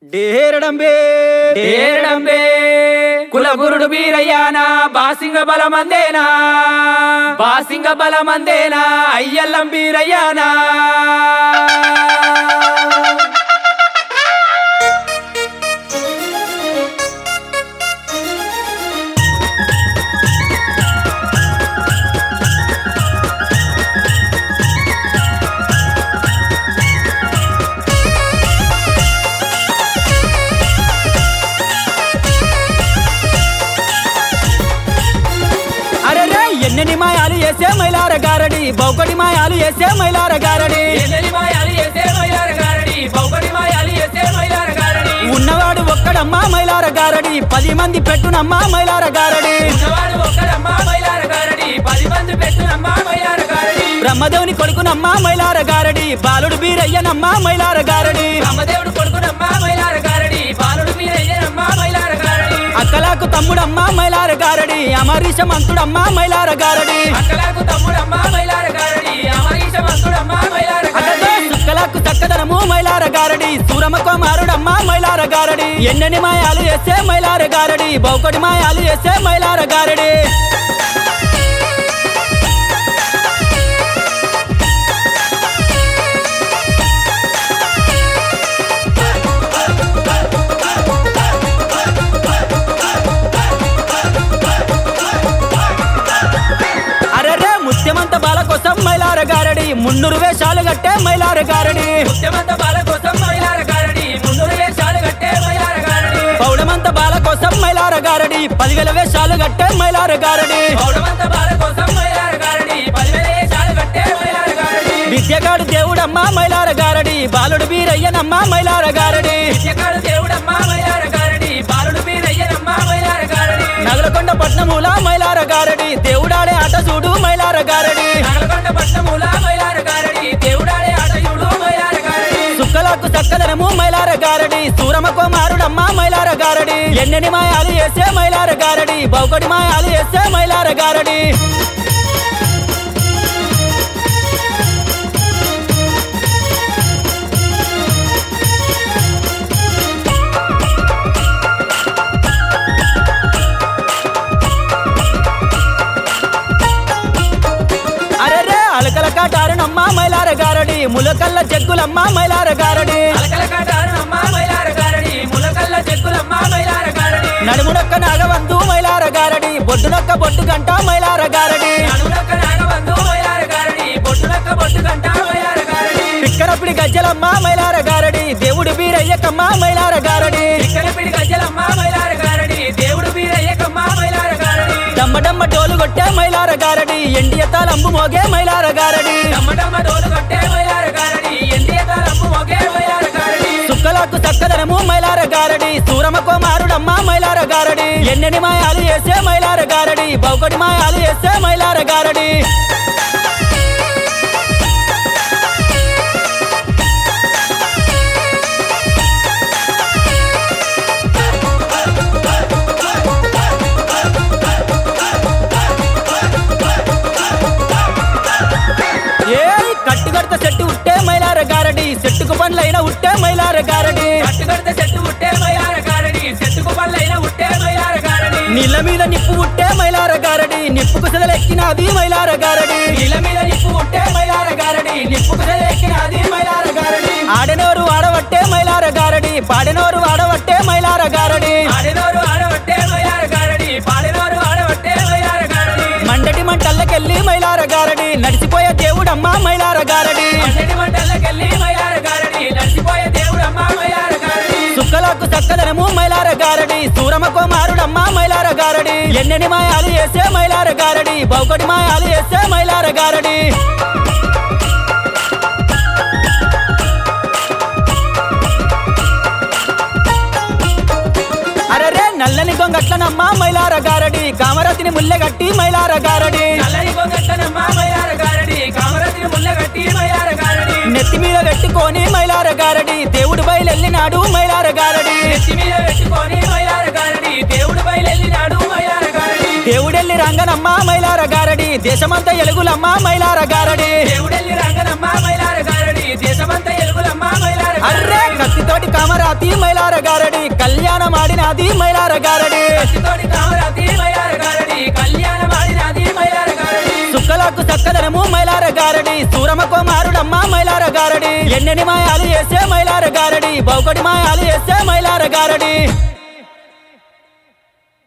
డేరడంబే ఏడంబే కులగురుడు వీరయ్యానా బాసింగ బలమందేనా బాసింగ బలమందేనా అయ్యల్లం వీరయ్యానా అరే రే ఎన్నెన్ని మాయాలు వేసే మైలార గారడి బౌకడి మాయాలు వేసే మైలార గారడి ఎన్నెలి మాయాలు చేసే మైలార గారడి బౌకడి మాయాలు చేసే మైలార గారడి ఉన్నవాడు ఒక్కడమ్మా మైలార గారడి పది మంది పెట్టునమ్మా మైలార గారడి ఉన్నవాడు ఒక్కడమ్మా మైలార గారడి పది మంది పెట్టునమ్మా మైలార గారడి బ్రహ్మదేవుని కొడుకునమ్మా మైలార గారడి బాలుడు బీరయ్యనమ్మా మైలార గారడి రామదేవుడు కొడుకునమ్మా మైలార గారడి బాలుడు వీరయ్యనమ్మా మైలార గారడి అక్కలాకు తమ్ముడమ్మా మైలార గారడి అమరీష మంతుడమ్మా మైలార గారడి అక్కలకు తమ్ముడమ్మా మైలార గారడి అమరీష మంతుడమ్మా మైలార అదే గారడి సుక్కలకు చక్కదనము మైలార గారడి సూరమ కుమారుడమ్మా మైలార గారడి ఎన్నెన్ని మాయాలు వేసే మైలార గారడి బౌకడి మాయాలు వేసే మైలార గారడి అరెరే ముత్యమంత బాల కోసం మైలార గారడి మున్నూరు వేషాలు కట్టే మైలార గారడి ముత్యమంత బాల కోసం మైలార గారడి ముందురు వేషాలు కట్టే మైలార గారడి పౌడమంత బాల కోసం మైలార గారడి పదివేల వేషాలు కట్టే మైలార గారడి పౌడమంత బాల కోసం మైలార గారడి పదివేల వేషాలు కట్టే మైలార గారడి విద్యగాడు దేవుడమ్మా మైలార గారడి బాలుడు వీరయ్యనమ్మా మైలార గారడి విద్యకాడు దేవుడమ్మా మైలార గారడి బాలుడు వీరయ్యనమ్మా మైలార గారడి నగలకొండ పట్నమూల మైలార గారడి దేవుడాడే ఆట చూడు మైలార గారడి నగలకొండ పట్టముల మైలార గారడి దేవుడాడే ఆటయుడు మైలార గారడి సుక్కలకు చక్కదనము మైలార గారడి సూరమ కుమారుడమ్మా మైలార గారడి ఎన్నెని మాయాలు వేసే మైలార గారడి బౌకడి మాయాలు వేసే మైలార గారడి అరెరే అలకల కాటారునమ్మా మైలార గారడి ములకల్ల జగ్గులమ్మా మైలార గారడి అలకల కాటారునమ్మా మైలార గారడి ములకల్ల చెక్కులమ్మా మైలార గారడి నడుమునొక్క నాగవంతు మైలార గారడి బొడ్డునొక్క బొట్టు గంట మైలార గారడి నడునొక్క నాగబంధు మైలార గారడి బొట్టునొక్క బొట్టు గంట మైలార గారడి పిక్కరపిడి గజ్జలమ్మ మైలార గారడి దేవుడు బీరయ్యకమ్మ మైలార గారడి ఇక్కడ పిడి గజ్జలమ్మా మైలార గారడి దేవుడు వీరయ్యకమ్మా మైలార గారడి డమ్మడమ్మ డోలు కొట్టే మైలార గారడి ఎండియ తాళంబు మోగే మైలార గారడి డమ్మడమ్మ డోలు కొట్టే మైలార గారడి ఎండియ తాళంపు మొగే మైలార గారడి సుక్కలకు చక్కదనము మైలార గారడి సూరమ కుమారుడమ్మ మైలార గారడి ఎన్నెని మాయాలు వేసే మైలార గారడి బౌకడి మాయాలు వేసే మైలార గారడి ఏ కట్టుగడత చెట్టు ఉట్టే మైలార గారడి చెట్టుకు పండ్లైన ఉట్టే మైలార గారడి కట్టుకడితే చెట్టు ఉట్టే మైలార గారడి చెట్టుకు పళ్ళైన ఉట్టే మైలార గారడి నీళ్ళ మీద నిప్పు ఉట్టే మైలార గారడి నిప్పుకు సెదలెక్కినది మైలార గారడి నీళ్ళ మీద నిప్పు ఉట్టే మైలార గారడి నిప్పుకు ఎక్కినది మైలార గారడి ఆడనోరు ఆడవట్టే మైలార గారడి పాడెనోరు ఆడవట్టే మైలార గారడి ఆడినోరు ఆడవట్టే మైలార గారడి పాడినోరు ఆడవట్టే మైలార గారడి మండటి మంటల్లకెళ్ళి మైలార గారడి నడిచిపోయే దేవుడమ్మ మైలార గారడి పన్నెండు మంటలకెళ్ళి మైలార గారడి నడిచిపోయే దేవుడమ్మా మైలార గారడి సుక్కలకు చక్కదనము మైలార గారడి సూరమ కుమారుడమ్మ మైలార గారడి ఎన్నెని మాయాలు వేసే మైలార గారడి బౌకడి మాయాలు వేసే మైలార గారడి అరరే నల్లని గొంగట్లనమ్మ మైలార గారడి కామరతిని ముల్లెగట్టి మైలార గారడి నల్లని గొంగట్టనమ్మా మైలార గారడి కామరతిని ముల్లగట్టి మైలార గారడి నెత్తి మీద పెట్టుకొని మైలార గారడి దేవుడు బయలెళ్ళినాడు మైలార గారడి నెత్తి మీద పెట్టుకొని మైలార గారడి దేవుడు బయలెళ్ళినాడు మైలార గారడి దేవుడెల్లి రంగనమ్మ మైలార గారడి దేశమంతా ఎలుగులమ్మ మైలార గారడి దేవుడెల్లి రంగనమ్మా మైలార గారడి దేశమంతా ఎలుగులమ్మా మైలార అర్రే కత్తితోటి కామరాతి మైలార గారడి కళ్యాణం ఆడినది మైలార గారడి కత్తితోటి కామరాతి మైలార గారడి కళ్యాణం ఆడినది మైలార గారడి సుక్కలకు చక్కదనము మైలార గారడి సూరమ కుమారుడమ్మ మైలార గారడి ఎన్నెని మాయాలు చేసే మైలార గారడి బౌకటి మాయాలు చేసే మైలార గారడి